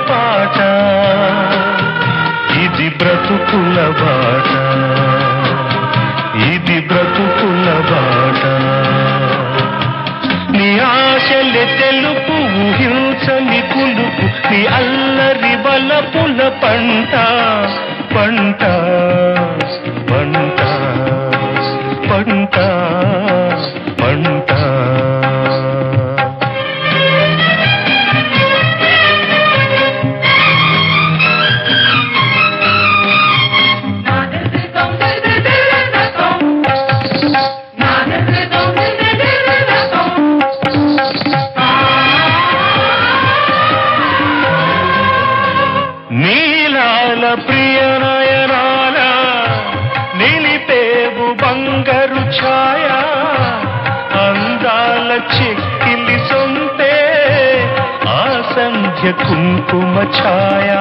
పాట ఇది బ్రతుకుల బాట ఇది బ్రతుకుల బాట నీ ఆశలే తెలుపు ఊహించని కులుపు నీ అల్లరి బలపుల పంట పంట పంట పంట పంట నీలాల ప్రియ నయనాల నిలిపేవు బంగారు ఛాయ అందాల చెక్కిలి సొంతే ఆ సంధ్య కుంకుమ ఛాయ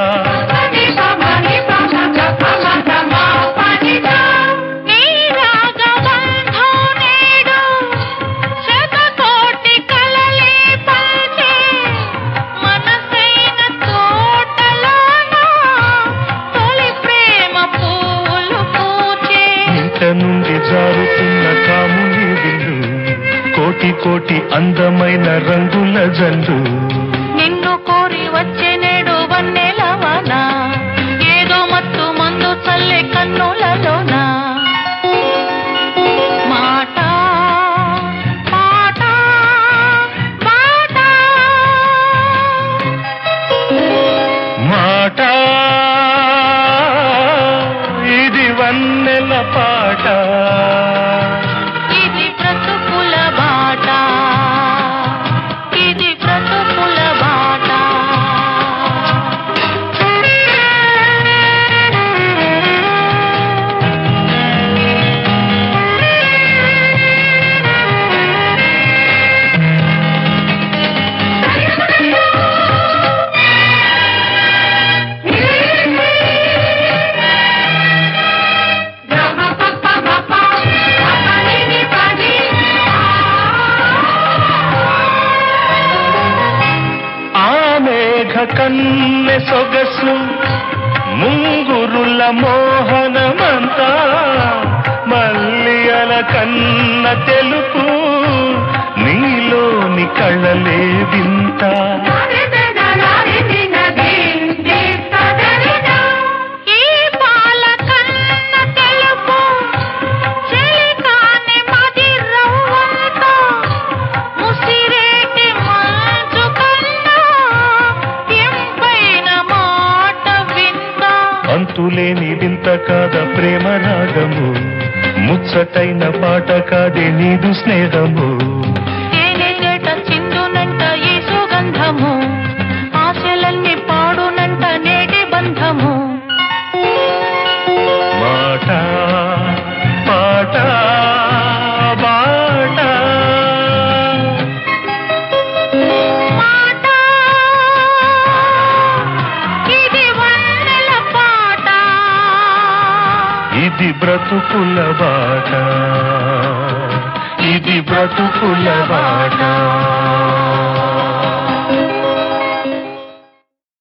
నీ రాగబంధం నేడు శతకోటి కలలే పంచే మనసైన తోటలోన తొలి ప్రేమ పూలు పూచే ఇంట నుండి జారుతున్న కాముని విల్లు కోటి కోటి అందమైన రంగుల జల్లు నిన్ను కోరి వచ్చే నేడు వన్నెలవన ఏదో మత్తు మందు చల్లే కన్నులలోన మాట పాట పాట మాట ఇది వన్నెల పాట ఇది బ్రతుకుల బాట ఇది బ్రతుకుల బాట ఆ మేఘ కన్నె సొగసు ముంగురుల మోహనమంతా మల్లియల కన్న తెలుపు నీలోని కళ్ళలే వింత ఈ పాల కన్న తెలుపు చెలికాని మది రవ్వంత ముసిరేటి మంచు కన్నా ఎంపైన మాట వింత అంతులేని వింత కాద ప్రేమ రాగము ముచ్చటైన పాట కాదే నీదు స్నేహము తేనె చేట చిందునంట ఈ సుగంధము ఆశలన్నీ పాడునంట నేటి బంధము మాట పాట బాట మాట ఇది వన్నెల పాట ఇది బ్రతుకుల బాట ఇది బ్రతుకుల బాట